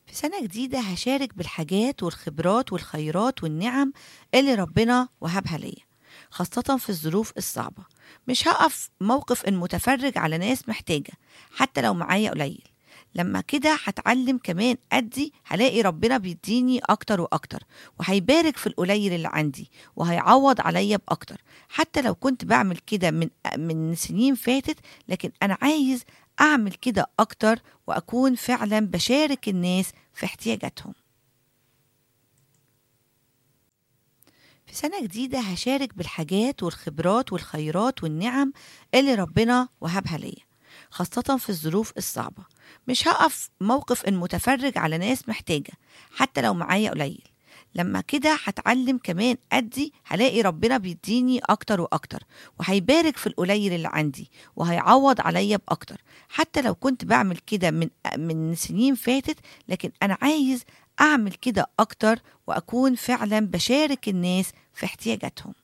في سنة جديدة هشارك بالحاجات والخبرات والخيرات والنعم اللي ربنا وهبها ليا خاصة في الظروف الصعبة مش هقف موقف إن متفرج على ناس محتاجة حتى لو معايا قليل لما كده هتعلم كمان أدي هلاقي ربنا بيديني أكتر وأكتر وهيبارك في القليل اللي عندي وهيعوض عليا بأكتر حتى لو كنت بعمل كده من من سنين فاتت لكن أنا عايز أعمل كده أكتر وأكون فعلا بشارك الناس في احتياجاتهم في سنة جديدة هشارك بالحاجات والخبرات والخيرات والنعم اللي ربنا وهبها ليا خاصة في الظروف الصعبة مش هقف موقف إن متفرج على ناس محتاجة حتى لو معايا قليل لما كده هتعلم كمان أدي هلاقي ربنا بيديني أكتر وأكتر وهيبارك في القليل اللي عندي وهيعوض عليا بأكتر حتى لو كنت بعمل كده من من سنين فاتت لكن أنا عايز أعمل كده أكتر وأكون فعلا بشارك الناس في احتياجاتهم